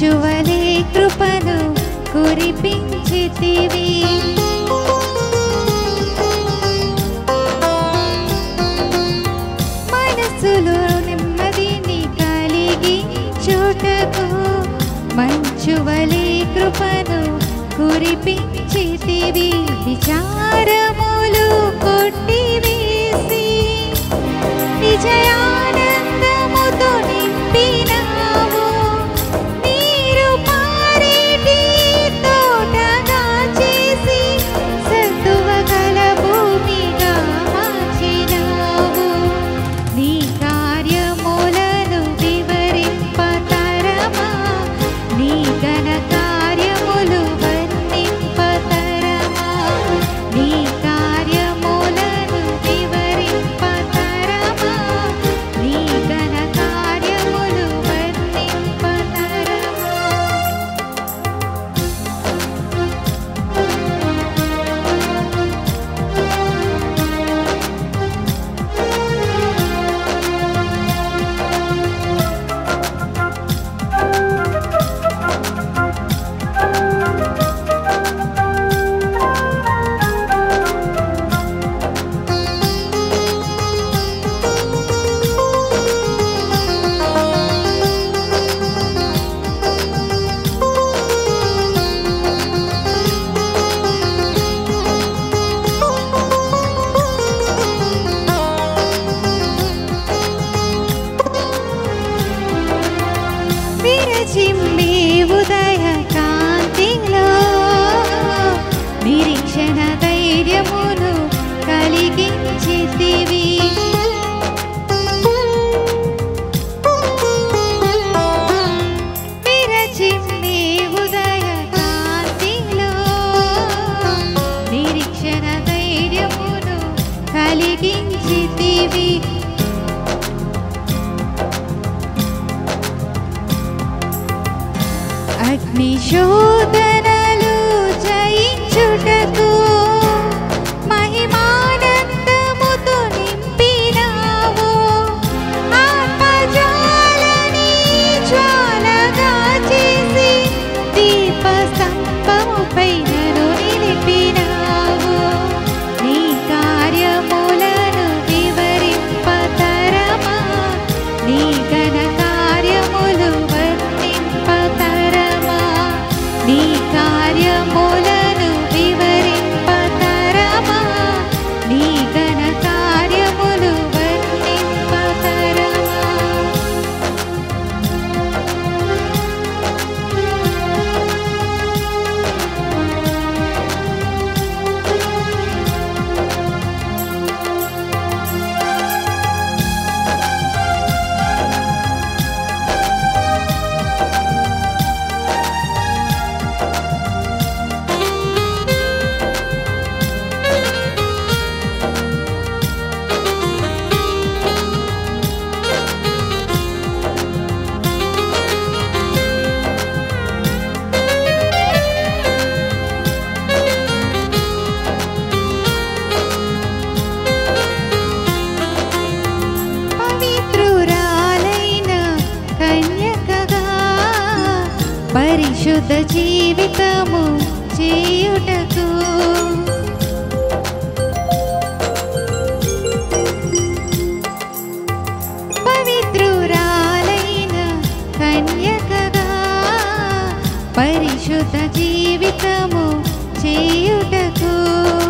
మంచువలే కృపను కురిపించితివి మనసులో నెమ్మదిని కలిగి చూటకు మంచువలే కృపను కురిపించితివి విచారములు కొట్టివేసి విజయానందముతో నింపినావు నీరు పారేటి తోటగా చేసి సత్తువ గల భూమిగా మార్చినావు నీ కార్యములను వివరింపతరమా నీ ఘన కార్యములు వర్ణింపతరమా నీ కార్యములను వివరింపతరమా నీ ఘన కార్యములు వర్ణింపతరమా విరచిమ్మి ఉదయ కాంతిలో నిరీక్షణ ధైర్యమును కలిగించితివి విరచిమ్మి ఉదయ కాంతిలో నిరీక్షణ ధైర్యమును కలిగించితివి అగ్ని శోధనలు జయించుటకు మహిమానందముతో నింపినావు ఆత్మజ్వాలని జ్వాలగా చేసి దీప స్తంభముపై నన్ను నిలిపినావు నీ కార్యములను వివరింపతరమా నీ ఘన కార్యములు వర్ణింపతరమా నీ కార్యములను వివరింపతరమా నీ ఘన కార్యములు వర్ణింపతరమా పవిత్రురాలైన కన్యకగా పరిశుద్ధ జీవితము చేయుటకు పవిత్రురాలైన కన్యకగా పరిశుద్ధ జీవితము చేయుటకు